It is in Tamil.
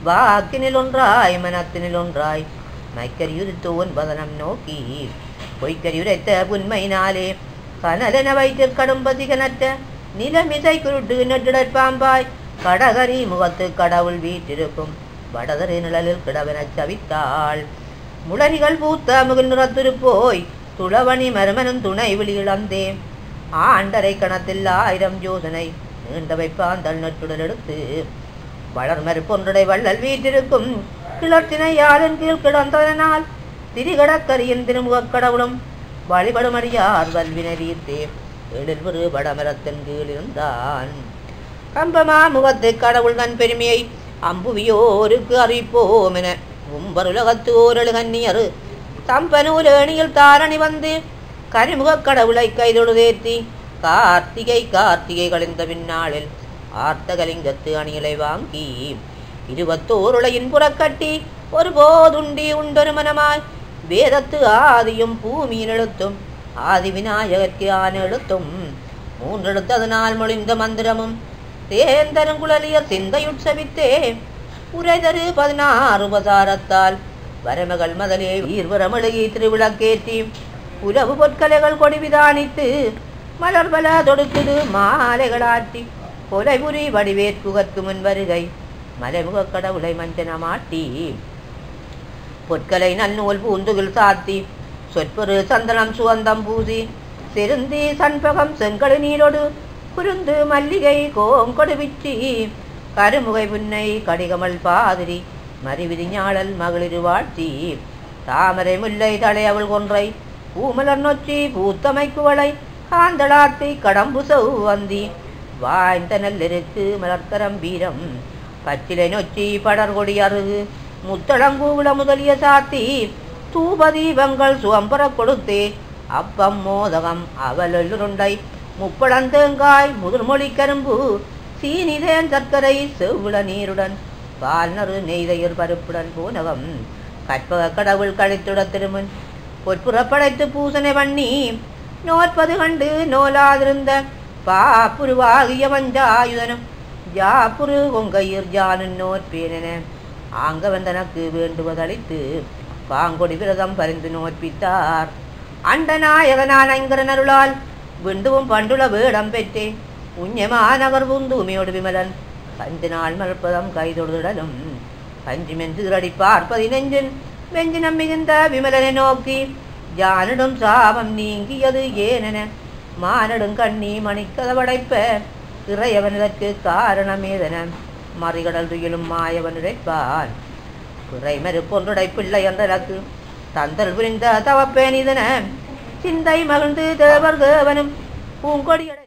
வாக்கினில் ஒன்றாய் மனத்தினில் ஒன்றாய் மைக்கரியுரித்தோன் பதனம் நோக்கி பொய்க்கரியுரைத்த உண்மையினாலே கனலென வயிற்றில் கடும்பதிகனற்ற நிலமிசை குருட்டு நெட்டிடற்பாம்பாய் கடகரி முகத்து கடவுள் வீட்டிருக்கும் வடகரி நிழலில் கிடவெனச் சவித்தாள் முளரிகள் பூத்த முகில் நிறத்திருப்போய் துளவணி மருமனும் துணை விழியிழந்தே ஆண்டரை கணத்தில் ஆயிரம் யோசனை நீண்ட வைப்பாந்தல் நட்டுடல் எடுத்து வளர்மறு பொன்றடை வள்ளல் வீட்டிருக்கும் கிளர்ச்சினை யாரின் கீழ் கிடந்ததனால் திரிகடக்கரியின் திருமுகக் கடவுளும் வழிபடும் அடியார் வல்வினை தீர்த்தே எழில் ஒரு வடமரத்தின் கீழ் இருந்தான் கம்பமா முகத்து கடவுள் தன் பெருமையை அம்புவியோருக்கு அறிப்போம் என உம்பருலகத்து ஓரழு கன்னியரு தம்பனூலேணியில் தாரணி வந்து கரிமுகக் கடவுளை கைதொழுதேத்தி கார்த்திகை கார்த்திகை கழிந்த பின்னாளில் ஆர்த்தகலிங்கத்து அணிகளை வாங்கி இருபத்தோருளையின் புறக்கட்டி ஒரு போதுண்டி உண்டொரு மனமாய் வேதத்து ஆதியும் பூமியின் எழுத்தும் ஆதி விநாயகர்க்கு ஆன எழுத்தும் மூன்றெழுத்ததனால் மொழிந்த மந்திரமும் தேந்தரும் குழலிய சிந்தையுட்சவித்தே உரைதரு பதினாறு உபசாரத்தால் வரமகள் மதலே வீர்வரமழுகி திருவிளக்கேற்றி உறவு பொற்கலைகள் கொடி விதானித்து மலர்பல தொடுக்குது மாலைகளாட்டி கொலைபுரி வடிவேற்புகற்கு முன் வருகை மலைமுகக் கடவுளை மஞ்சனமாட்டி பொற்களை நன்னூல் பூந்துகில் சாத்தி சொற்பொரு சந்தனம் சுகந்தம் பூசி செருந்தி சண்பகம் செங்கடு நீரோடு குருந்து மல்லிகை கோங்கொடு விச்சி கருமுகை புன்னை கடிகமல் பாதிரி மறிவிதி ஞாழல் மகளிர் வாழ்த்தி தாமரை முல்லை தலை அவள் கொன்றை பூமலர் நொச்சி பூத்தமை குவளை காந்தளாத்தி கடம்பு சௌவந்தி வாய்ந்த நெல்லெருக்கு மலர்த்தரம் வீரம் பச்சிலை நொச்சி படர்கொடி அருகு முத்தளங்கூவிள முதலிய சாத்தி தூபதீபங்கள் சுவம்பர கொடுத்தே அப்பம் மோதகம் அவலுருண்டை முப்பழந்தேங்காய் முதுமொழி கரும்பு சீனிதேன் சர்க்கரை செவ்விள நீருடன் பால்நறு நெய்தையர் பருப்புடன் பூனகம் கற்பக கடவுள் கழித்துட திருமன் பொற்புறப்படைத்து பூசனை பண்ணி நோற்பது கண்டு நோலாதிருந்த பாப்புருவாகிய வஞ்சாயுதனும் ஜாப்புரு கொங்கையர் ஜானும் நோற்பேனென ஆங்கவன் தனக்கு வேண்டுவதளித்து பாங்கொடி விரதம் பரிந்து நோற்பித்தார் அண்டநாயகனான் ஐங்கரன் அருளால் விண்டுவும் பண்டுள வேடம் பெற்றே உஞ்சமானவர் பூந்தூமியோடு விமலன் பஞ்சு நாள் மறுப்பதம் கைதொடுதலும் பஞ்சு மென்று திரடி பார்ப்பதி நெஞ்சின் வெஞ்சினம் மிகுந்த விமலனை நோக்கி ஜானிடும் சாபம் நீங்கியது ஏனென மானடும் கண்ணி மணிக்கதவடைப்ப இறையவன் இதற்கு காரணமேதன மறிகடல் துயிலும் மாயவன் உரைப்பான் பிறை மறுப்பொன்றுடை பிள்ளை என்றனக்கு தந்தல் புரிந்த தவப்பேனிதன சிந்தை மகிழ்ந்து தேவர் தேவனும் பூங்கொடியட